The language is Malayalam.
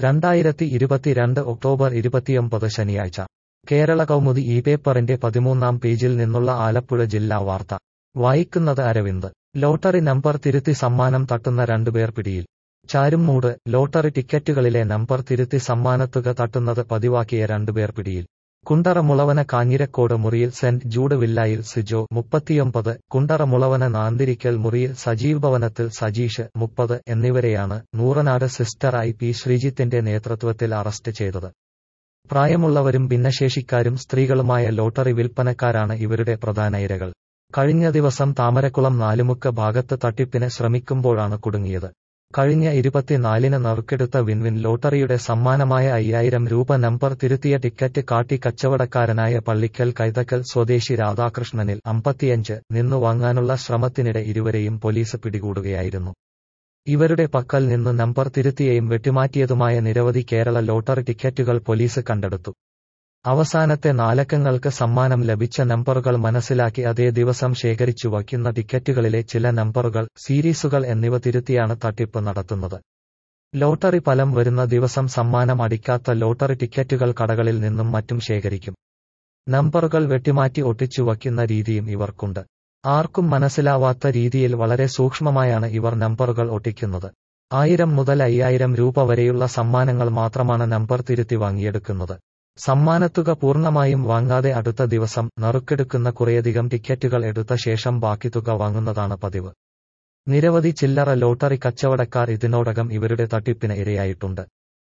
രണ്ടായിരത്തി ഇരുപത്തിരണ്ട് ഒക്ടോബർ ഇരുപത്തിയൊമ്പത് ശനിയാഴ്ച കേരള കൗമുദി ഈ പേപ്പറിന്റെ പതിമൂന്നാം പേജിൽ നിന്നുള്ള ആലപ്പുഴ ജില്ലാ വാർത്ത വായിക്കുന്നത് അരവിന്ദ് ലോട്ടറി നമ്പർ തിരുത്തി സമ്മാനം തട്ടുന്ന രണ്ടുപേർ പിടിയിൽ ചാരുംമൂട് ലോട്ടറി ടിക്കറ്റുകളിലെ നമ്പർ തിരുത്തി സമ്മാനത്തുക തട്ടുന്നത് പതിവാക്കിയ രണ്ടുപേർ പിടിയിൽ കുണ്ടറ മുളവന കാഞ്ഞിരക്കോട് മുറിയിൽ സെന്റ് ജൂഡ് വില്ലായിൽ സിജോ മുപ്പത്തിയൊമ്പത് കുണ്ടറ മുളവന നാന്തിരിക്കൽ മുറിയിൽ സജീവ് ഭവനത്തിൽ സജീഷ് മുപ്പത് എന്നിവരെയാണ് നൂറനാട് സിസ്റ്റർ ഐ പി ശ്രീജിത്തിന്റെ നേതൃത്വത്തിൽ അറസ്റ്റ് ചെയ്തത് പ്രായമുള്ളവരും ഭിന്നശേഷിക്കാരും സ്ത്രീകളുമായ ലോട്ടറി വിൽപ്പനക്കാരാണ് ഇവരുടെ പ്രധാന ഇരകൾ കഴിഞ്ഞ ദിവസം താമരക്കുളം നാലുമുക്ക് ഭാഗത്ത് തട്ടിപ്പിന് ശ്രമിക്കുമ്പോഴാണ് കുടുങ്ങിയത് കഴിഞ്ഞ ഇരുപത്തിനാലിന് നറുക്കെടുത്ത വിൻവിൻ ലോട്ടറിയുടെ സമ്മാനമായ അയ്യായിരം രൂപ നമ്പർ തിരുത്തിയ ടിക്കറ്റ് കാട്ടി കച്ചവടക്കാരനായ പള്ളിക്കൽ കൈതക്കൽ സ്വദേശി രാധാകൃഷ്ണനിൽ അമ്പത്തിയഞ്ച് നിന്നു വാങ്ങാനുള്ള ശ്രമത്തിനിടെ ഇരുവരെയും പോലീസ് പിടികൂടുകയായിരുന്നു ഇവരുടെ പക്കൽ നിന്ന് നമ്പർ തിരുത്തിയെയും വെട്ടിമാറ്റിയതുമായ നിരവധി കേരള ലോട്ടറി ടിക്കറ്റുകൾ പോലീസ് കണ്ടെടുത്തു അവസാനത്തെ നാലക്കങ്ങൾക്ക് സമ്മാനം ലഭിച്ച നമ്പറുകൾ മനസ്സിലാക്കി അതേ ദിവസം ശേഖരിച്ചു വയ്ക്കുന്ന ടിക്കറ്റുകളിലെ ചില നമ്പറുകൾ സീരീസുകൾ എന്നിവ തിരുത്തിയാണ് തട്ടിപ്പ് നടത്തുന്നത് ലോട്ടറി ഫലം വരുന്ന ദിവസം സമ്മാനം അടിക്കാത്ത ലോട്ടറി ടിക്കറ്റുകൾ കടകളിൽ നിന്നും മറ്റും ശേഖരിക്കും നമ്പറുകൾ വെട്ടിമാറ്റി ഒട്ടിച്ചു വയ്ക്കുന്ന രീതിയും ഇവർക്കുണ്ട് ആർക്കും മനസ്സിലാവാത്ത രീതിയിൽ വളരെ സൂക്ഷ്മമായാണ് ഇവർ നമ്പറുകൾ ഒട്ടിക്കുന്നത് ആയിരം മുതൽ അയ്യായിരം രൂപ വരെയുള്ള സമ്മാനങ്ങൾ മാത്രമാണ് നമ്പർ തിരുത്തി വാങ്ങിയെടുക്കുന്നത് സമ്മാനത്തുക പൂർണ്ണമായും വാങ്ങാതെ അടുത്ത ദിവസം നറുക്കെടുക്കുന്ന കുറേയധികം ടിക്കറ്റുകൾ എടുത്ത ശേഷം ബാക്കി തുക വാങ്ങുന്നതാണ് പതിവ് നിരവധി ചില്ലറ ലോട്ടറി കച്ചവടക്കാർ ഇതിനോടകം ഇവരുടെ തട്ടിപ്പിന് ഇരയായിട്ടുണ്ട്